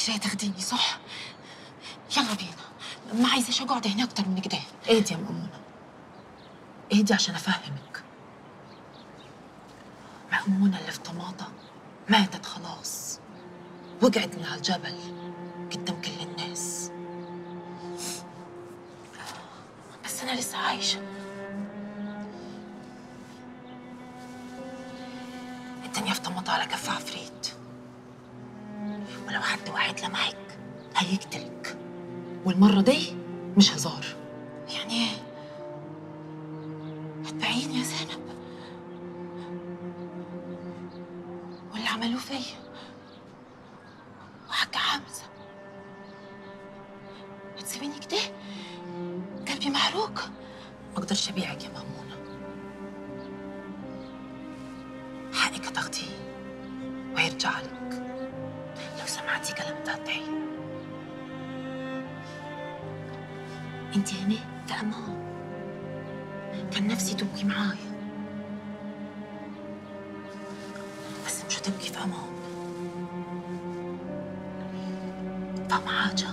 انت جاي تاخديني صح؟ يلا بينا ما عايزاش اقعد هنا اكتر من كده اهدي يا مأمونة اهدي عشان افهمك مأمونة اللي في طماطة ماتت خلاص وقعت من على الجبل قدام كل الناس بس انا لسه عايشه الدنيا في طماطة على كف عفريت ولو حد واحد لمعك هيقتلك والمرة دي مش هزار يعني ايه؟ هتبيعيني يا زينب واللي عملوه فيا وحاجة حمزة هتسيبيني كده قلبي محروق ما اقدرش ابيعك يا مأمونة حقك هتاخديه وهيرجع لك لو سمعتي كلام فتحي انت هنا في امان كان نفسي تبقي معايا بس مش هتبقي في امان فاهمة حاجة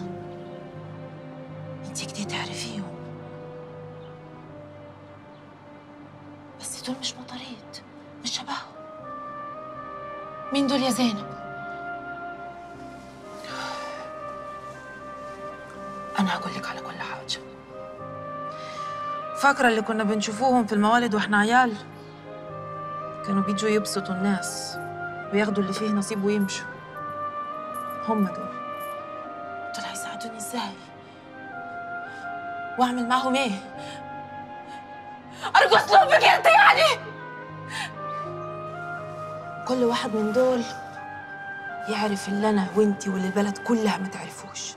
انت كده تعرفيهم بس دول مش مطاريد مش شبههم مين دول يا زينب؟ أنا هقول لك على كل حاجة فاكرة اللي كنا بنشوفوهم في الموالد واحنا عيال كانوا بيجوا يبسطوا الناس وياخدوا اللي فيه نصيب ويمشوا هم دول دول هيساعدوني ازاي؟ واعمل معاهم ايه؟ ارقص لهم بجد يعني؟ كل واحد من دول يعرف اللي أنا وإنتي واللي البلد كلها ما تعرفوش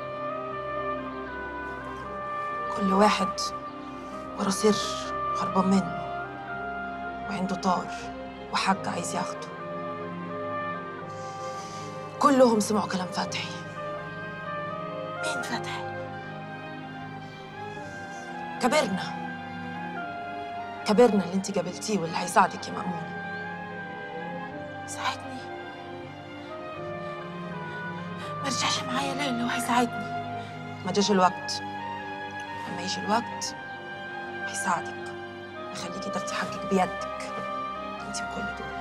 كل واحد ورا سر هربان منه وعنده طار وحق عايز ياخده كلهم سمعوا كلام فتحي مين فتحي؟ كبرنا كبرنا اللي انت قابلتيه واللي هيساعدك يا مأمونة ساعدني ما رجعش معايا ليه اللي هو هيساعدني ما جاش الوقت لما يجي الوقت هيساعدك يخليكي تاخدي حقك بيدك انت وكل دول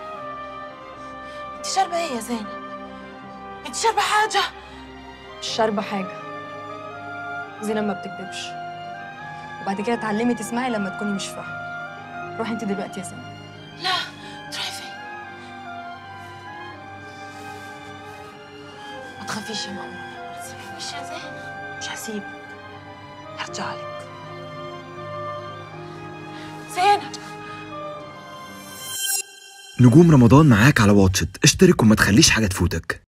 انت شاربه ايه يا زينب؟ انت شاربه حاجه؟ مش شاربة حاجة زينب ما بتكدبش وبعد كده اتعلمي تسمعي لما تكوني مش فاهمة روحي انت دلوقتي يا زينب لا تروحي فين؟ ما تخافيش يا مأمونة ما تسيبينيش يا زينب مش هسيبك هرجع لك زينب نجوم رمضان معاك على واتشت اشترك وما تخليش حاجة تفوتك